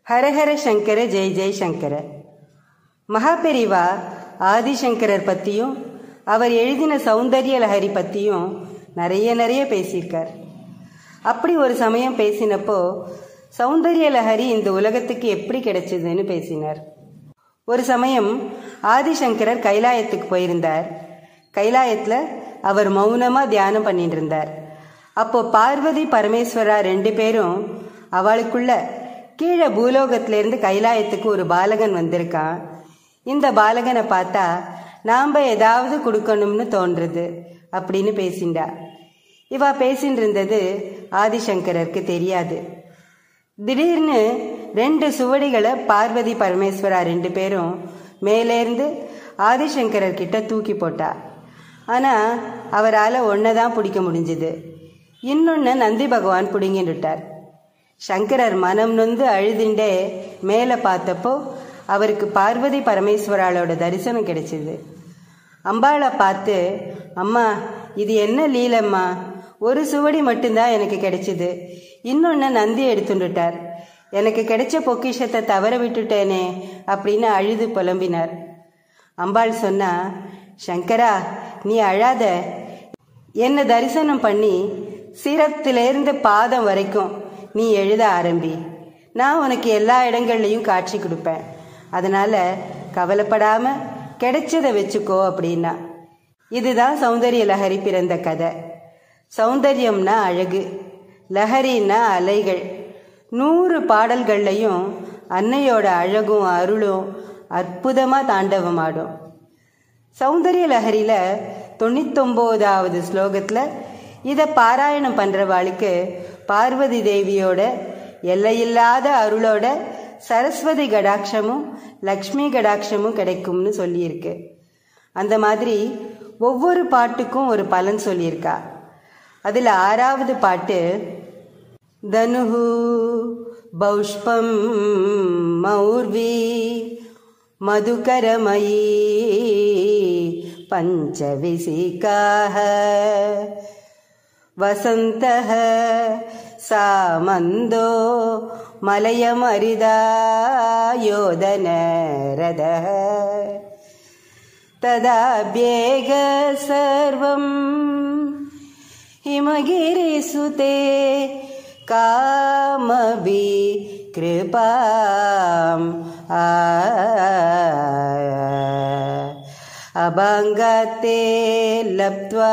ஹரஹர சங்கர ஜெய் ஜெய் சங்கர மகாபெரிவா ஆதிசங்கரர் பற்றியும் அவர் எழுதின சௌந்தரிய லஹரி பற்றியும் நிறைய நிறைய பேசியிருக்கார் அப்படி ஒரு சமயம் பேசினப்போ சௌந்தரிய லஹரி இந்த உலகத்துக்கு எப்படி கிடைச்சதுன்னு பேசினார் ஒரு சமயம் ஆதிசங்கரர் கைலாயத்துக்கு போயிருந்தார் கைலாயத்தில் அவர் மௌனமாக தியானம் பண்ணிட்டு இருந்தார் அப்போ பார்வதி பரமேஸ்வரா ரெண்டு பேரும் அவளுக்குள்ள கீழே பூலோகத்திலேருந்து கைலாயத்துக்கு ஒரு பாலகன் வந்திருக்கான் இந்த பாலகனை பார்த்தா நாம் ஏதாவது கொடுக்கணும்னு தோன்றுறது அப்படின்னு பேசிண்டா இவா பேசின்னு இருந்தது ஆதிசங்கரருக்கு தெரியாது திடீர்னு ரெண்டு சுவடிகளை பார்வதி பரமேஸ்வரா ரெண்டு பேரும் மேலேருந்து ஆதிசங்கரர் கிட்ட தூக்கி போட்டா ஆனால் அவரால் ஒன்றை தான் பிடிக்க முடிஞ்சுது இன்னொன்று நந்தி பகவான் பிடுங்கிட்டுட்டார் சங்கரர் மனம் நொந்து அழுதுண்டே மேலே பார்த்தப்போ அவருக்கு பார்வதி பரமேஸ்வராளோட தரிசனம் கிடைச்சிது அம்பாளை பார்த்து அம்மா இது என்ன லீலம்மா ஒரு சுவடி மட்டும்தான் எனக்கு கிடைச்சிது இன்னொன்று நந்தி எடுத்துட்டுட்டார் எனக்கு கிடைச்ச பொக்கிஷத்தை தவற விட்டுட்டேனே அப்படின்னு அழுது புலம்பினார் அம்பாள் சொன்னா சங்கரா நீ அழாத என்னை தரிசனம் பண்ணி சிரத்திலேருந்து பாதம் வரைக்கும் நீ எழுத ஆரம்பி நான் உனக்கு எல்லா இடங்கள்லையும் காட்சி கொடுப்பேன் அதனால கவலைப்படாம கிடைச்சதை வச்சுக்கோ அப்படின்னா இதுதான் சௌந்தரிய லஹரி பிறந்த கதை சௌந்தரியம்னா அழகு லஹரின்னா அலைகள் நூறு பாடல்கள்லையும் அன்னையோட அழகும் அருளும் அற்புதமாக தாண்டவமாடும் சௌந்தரிய லஹரியில் தொண்ணூத்தொம்போதாவது ஸ்லோகத்தில் இதை பாராயணம் பண்ணுறவாளுக்கு பார்வதி தேவியோட எல்லையில்லாத அருளோட சரஸ்வதி கடாட்சமும் லக்ஷ்மி கடாட்சமும் கிடைக்கும்னு சொல்லியிருக்கு அந்த மாதிரி ஒவ்வொரு பாட்டுக்கும் ஒரு பலன் சொல்லியிருக்கா அதில் ஆறாவது பாட்டு தனுஹு பௌஷ்பம் மௌர்வி மதுகரமயி பஞ்சவிசிகாக வசந்தः சாமந்தோ மலயமரிதாயோதனரதः तदाभ्येग सर्वं हिमगिरिसुते कामभि कृपाम् आ अभङ्गते लब्ध्वा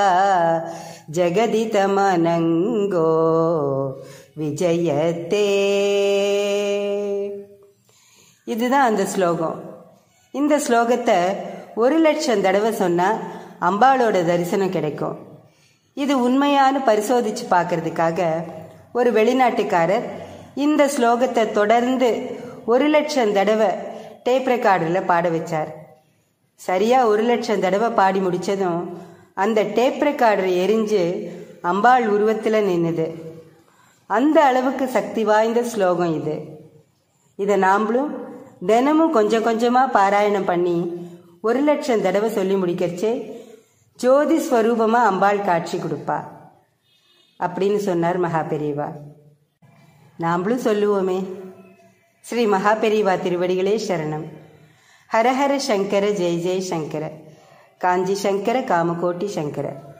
जगदितमनङ्गो விஜயத்தே இதுதான் அந்த ஸ்லோகம் இந்த ஸ்லோகத்தை ஒரு லட்சம் தடவை சொன்னால் அம்பாளோட தரிசனம் கிடைக்கும் இது உண்மையானு பரிசோதிச்சு பார்க்கறதுக்காக ஒரு வெளிநாட்டுக்காரர் இந்த ஸ்லோகத்தை தொடர்ந்து ஒரு லட்சம் தடவை டேப் ரெக்கார்டரில் பாட வச்சார் சரியாக ஒரு லட்சம் தடவை பாடி முடித்ததும் அந்த டேப் ரெக்கார்டர் எரிஞ்சு அம்பாள் உருவத்தில் நின்றுது அந்த அளவுக்கு சக்தி வாய்ந்த ஸ்லோகம் இது இதை நாம்ளும் தினமும் கொஞ்சம் கொஞ்சமாக பாராயணம் பண்ணி ஒரு லட்சம் தடவை சொல்லி முடிக்கிறச்சே ஜோதி ஸ்வரூபமாக அம்பாள் காட்சி கொடுப்பா அப்படின்னு சொன்னார் மகாபெரிவா நாம்ளும் சொல்லுவோமே ஸ்ரீ மகாபெரிவா திருவடிகளே சரணம் ஹரஹர சங்கர ஜெய ஜெய சங்கர காஞ்சி சங்கர காமகோட்டி சங்கர